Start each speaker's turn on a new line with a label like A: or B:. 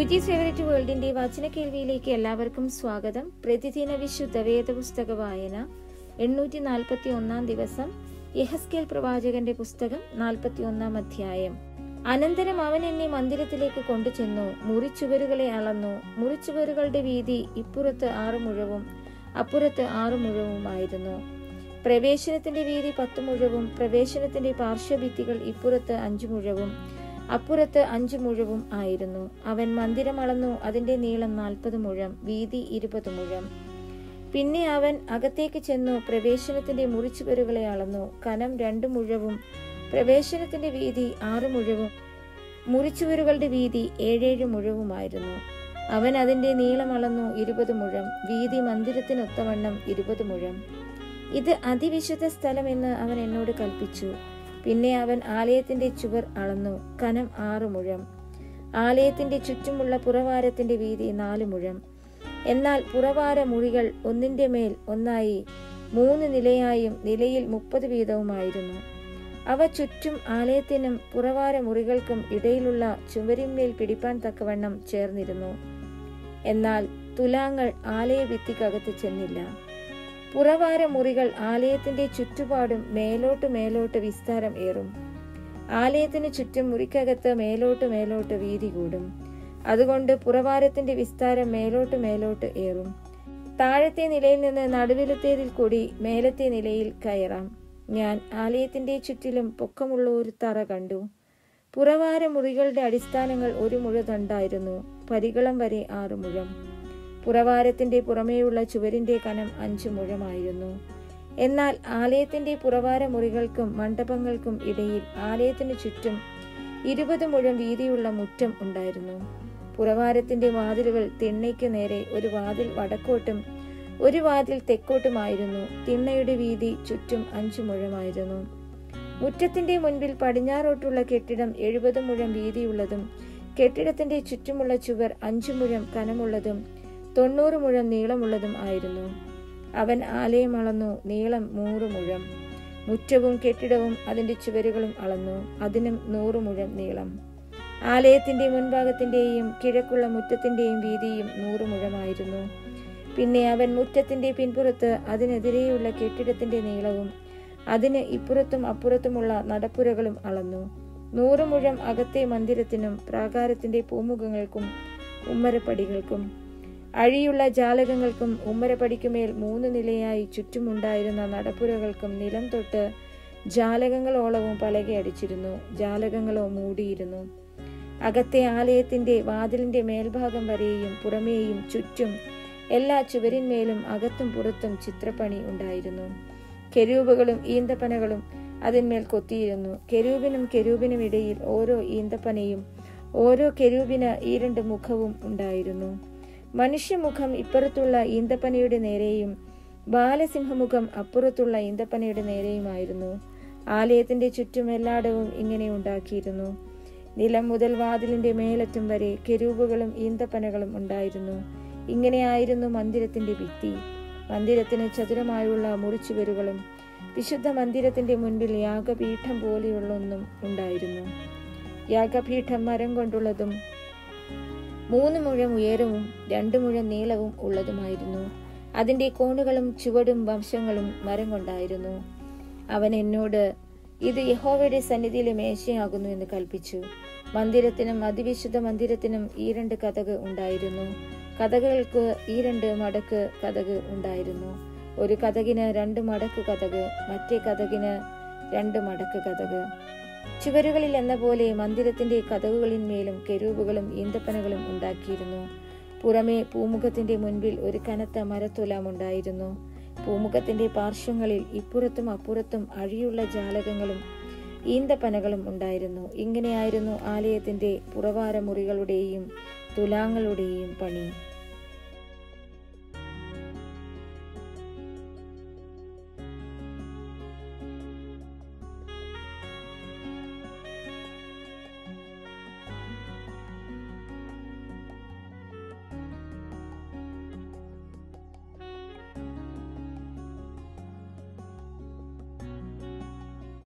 A: Liji's favourite വേൾഡിന്റെ വചന കേൾവിയിലേക്ക് എല്ലാവർക്കും സ്വാഗതം പ്രതിദിന വിശുദ്ധ വേദപുസ്തക വായന എണ്ണൂറ്റി നാൽപ്പത്തി ഒന്നാം ദിവസം യഹസ്കേൽ പ്രവാചകന്റെ പുസ്തകം നാൽപ്പത്തി ഒന്നാം അധ്യായം അനന്തരം അവൻ എന്നെ മന്ദിരത്തിലേക്ക് കൊണ്ടുചെന്നു മുറിച്ചുവരുകളെ അളന്നു മുറിച്ചുവരുകളുടെ വീതി ഇപ്പുറത്ത് ആറു മുഴവും അപ്പുറത്ത് ആറു മുഴവുമായിരുന്നു പ്രവേശനത്തിന്റെ വീതി പത്ത് മുഴവും പ്രവേശനത്തിന്റെ പാർശ്വഭിത്തികൾ ഇപ്പുറത്ത് അഞ്ചു മുഴവും അപ്പുറത്ത് അഞ്ചു മുഴവും ആയിരുന്നു അവൻ മന്ദിരം അളന്നു അതിന്റെ നീളം നാൽപ്പത് മുഴം വീതി ഇരുപത് മുഴം പിന്നെ അവൻ അകത്തേക്ക് ചെന്നു പ്രവേശനത്തിന്റെ മുറിച്ചുവരുകളെ അളന്നു കനം രണ്ടു മുഴവും പ്രവേശനത്തിന്റെ വീതി ആറു മുഴവും മുറിച്ചുവരുകളുടെ വീതി ഏഴേഴ് മുഴവുമായിരുന്നു അവൻ അതിന്റെ നീളം അളന്നു ഇരുപത് മുഴം വീതി മന്ദിരത്തിനൊത്തവണ്ണം ഇരുപത് മുഴം ഇത് അതിവിശുദ്ധ സ്ഥലമെന്ന് അവൻ എന്നോട് കൽപ്പിച്ചു പിന്നെ അവൻ ആലയത്തിന്റെ ചുവർ അളന്നു കനം ആറു മുഴം ആലയത്തിന്റെ ചുറ്റുമുള്ള പുറവാരത്തിന്റെ വീതി നാല് മുഴം എന്നാൽ പുറവാര മുറികൾ ഒന്നിന്റെ മേൽ ഒന്നായി മൂന്ന് നിലയായും നിലയിൽ മുപ്പത് വീതവുമായിരുന്നു അവ ചുറ്റും ആലയത്തിനും പുറവാര മുറികൾക്കും ഇടയിലുള്ള ചുവരിന്മേൽ പിടിപ്പാൻ തക്കവണ്ണം ചേർന്നിരുന്നു എന്നാൽ തുലാങ്ങൾ ആലയ ഭിത്തിക്കകത്ത് ചെന്നില്ല പുറവാര മുറികൾ ആലയത്തിന്റെ ചുറ്റുപാടും മേലോട്ട് മേലോട്ട് വിസ്താരം ഏറും ആലയത്തിന് ചുറ്റും മുറിക്കകത്ത് മേലോട്ട് മേലോട്ട് വീതി കൂടും അതുകൊണ്ട് പുറവാരത്തിന്റെ വിസ്താരം മേലോട്ട് മേലോട്ട് ഏറും താഴത്തെ നിലയിൽ നിന്ന് നടുവിലത്തേതിൽ കൂടി മേലത്തെ നിലയിൽ കയറാം ഞാൻ ആലയത്തിന്റെ ചുറ്റിലും പൊക്കമുള്ള ഒരു തറ കണ്ടു പുറവാര മുറികളുടെ അടിസ്ഥാനങ്ങൾ ഒരു മുഴ തണ്ടായിരുന്നു പരികളം വരെ ആറു മുഴം പുറവാരത്തിന്റെ പുറമേയുള്ള ചുവരിന്റെ കനം അഞ്ചു മുഴമായിരുന്നു എന്നാൽ ആലയത്തിന്റെ പുറവാര മുറികൾക്കും മണ്ഡപങ്ങൾക്കും ഇടയിൽ ആലയത്തിനു ചുറ്റും ഇരുപത് മുഴം വീതിയുള്ള മുറ്റം ഉണ്ടായിരുന്നു പുറവാരത്തിന്റെ വാതിലുകൾ തിണ്ണയ്ക്ക് നേരെ ഒരു വാതിൽ വടക്കോട്ടും ഒരു വാതിൽ തെക്കോട്ടുമായിരുന്നു തിണ്ണയുടെ വീതി ചുറ്റും അഞ്ചു മുഴമായിരുന്നു മുറ്റത്തിന്റെ മുൻപിൽ പടിഞ്ഞാറോട്ടുള്ള കെട്ടിടം എഴുപത് മുഴം വീതിയുള്ളതും കെട്ടിടത്തിന്റെ ചുറ്റുമുള്ള ചുവർ അഞ്ചു മുഴം കനമുള്ളതും തൊണ്ണൂറ് മുഴം നീളമുള്ളതും ആയിരുന്നു അവൻ ആലയം അളന്നു നീളം നൂറ് മുഴം മുറ്റവും കെട്ടിടവും അതിന്റെ ചുവരുകളും അളന്നു അതിനും നൂറ് മുഴം നീളം ആലയത്തിന്റെ മുൻഭാഗത്തിന്റെയും കിഴക്കുള്ള മുറ്റത്തിന്റെയും വീതിയും നൂറ് മുഴമായിരുന്നു പിന്നെ അവൻ മുറ്റത്തിന്റെ പിൻപുറത്ത് അതിനെതിരെയുള്ള കെട്ടിടത്തിന്റെ നീളവും അതിന് ഇപ്പുറത്തും അപ്പുറത്തുമുള്ള നടപ്പുരകളും അളന്നു നൂറ് മുഴം അകത്തെ മന്ദിരത്തിനും പ്രാകാരത്തിന്റെ പൂമുഖങ്ങൾക്കും ഉമ്മരപ്പടികൾക്കും അഴിയുള്ള ജാലകങ്ങൾക്കും ഉമ്മരപ്പടിക്കുമേൽ മൂന്ന് നിലയായി ചുറ്റുമുണ്ടായിരുന്ന നടപ്പുരകൾക്കും നിലം തൊട്ട് ജാലകങ്ങളോളവും പലകയടിച്ചിരുന്നു ജാലകങ്ങളോ മൂടിയിരുന്നു അകത്തെ ആലയത്തിന്റെ വാതിലിന്റെ മേൽഭാഗം വരെയും പുറമേയും ചുറ്റും എല്ലാ ചുവരിന്മേലും അകത്തും പുറത്തും ചിത്രപ്പണി ഉണ്ടായിരുന്നു കെരൂബുകളും ഈന്തപ്പനകളും അതിന്മേൽ കൊത്തിയിരുന്നു കെരൂബിനും കെരൂബിനും ഇടയിൽ ഓരോ ഈന്തപ്പനയും ഓരോ കെരൂബിന് ഈ രണ്ട് മുഖവും ഉണ്ടായിരുന്നു മനുഷ്യമുഖം ഇപ്പുറത്തുള്ള ഈന്തപ്പനയുടെ നേരെയും ബാലസിംഹമുഖം അപ്പുറത്തുള്ള ഈന്തപ്പനയുടെ നേരെയുമായിരുന്നു ആലയത്തിന്റെ ചുറ്റും എല്ലായിടവും ഇങ്ങനെ ഉണ്ടാക്കിയിരുന്നു നിലം മുതൽ വാതിലിന്റെ മേലറ്റം വരെ കെരൂബുകളും ഈന്തപ്പനകളും ഉണ്ടായിരുന്നു ഇങ്ങനെയായിരുന്നു മന്ദിരത്തിന്റെ ഭിത്തി മന്ദിരത്തിന് ചതുരമായുള്ള മുറിച്ചുവരുകളും വിശുദ്ധ മന്ദിരത്തിന്റെ മുൻപിൽ യാഗപീഠം പോലെയുള്ള ഒന്നും ഉണ്ടായിരുന്നു യാഗപീഠം മരം കൊണ്ടുള്ളതും മൂന്ന് മുഴം ഉയരവും രണ്ടു മുഴം നീളവും ഉള്ളതുമായിരുന്നു അതിന്റെ കോണുകളും ചുവടും വംശങ്ങളും മരം കൊണ്ടായിരുന്നു അവൻ എന്നോട് ഇത് യഹോവയുടെ സന്നിധിയിലെ മേശയാകുന്നു എന്ന് കൽപ്പിച്ചു മന്ദിരത്തിനും അതിവിശുദ്ധ മന്ദിരത്തിനും ഈ രണ്ട് കഥക് ഉണ്ടായിരുന്നു കഥകൾക്ക് ഈ രണ്ട് മടക്ക് കഥക് ഉണ്ടായിരുന്നു ഒരു കഥകിന് രണ്ട് മടക്ക് കഥക് മറ്റേ കഥകിന് രണ്ട് മടക്ക് കഥക് ചുവരുകളിൽ എന്ന പോലെ മന്ദിരത്തിന്റെ കഥകുകളിന്മേലും കെരൂബുകളും ഈന്തപ്പനകളും ഉണ്ടാക്കിയിരുന്നു പുറമേ പൂമുഖത്തിന്റെ മുൻപിൽ ഒരു കനത്ത മരത്തുലാം ഉണ്ടായിരുന്നു പൂമുഖത്തിന്റെ പാർശ്വങ്ങളിൽ ഇപ്പുറത്തും അപ്പുറത്തും അഴിയുള്ള ജാലകങ്ങളും ഈന്തപ്പനകളും ഉണ്ടായിരുന്നു ഇങ്ങനെയായിരുന്നു ആലയത്തിന്റെ പുറവാര മുറികളുടെയും തുലാങ്ങളുടെയും പണി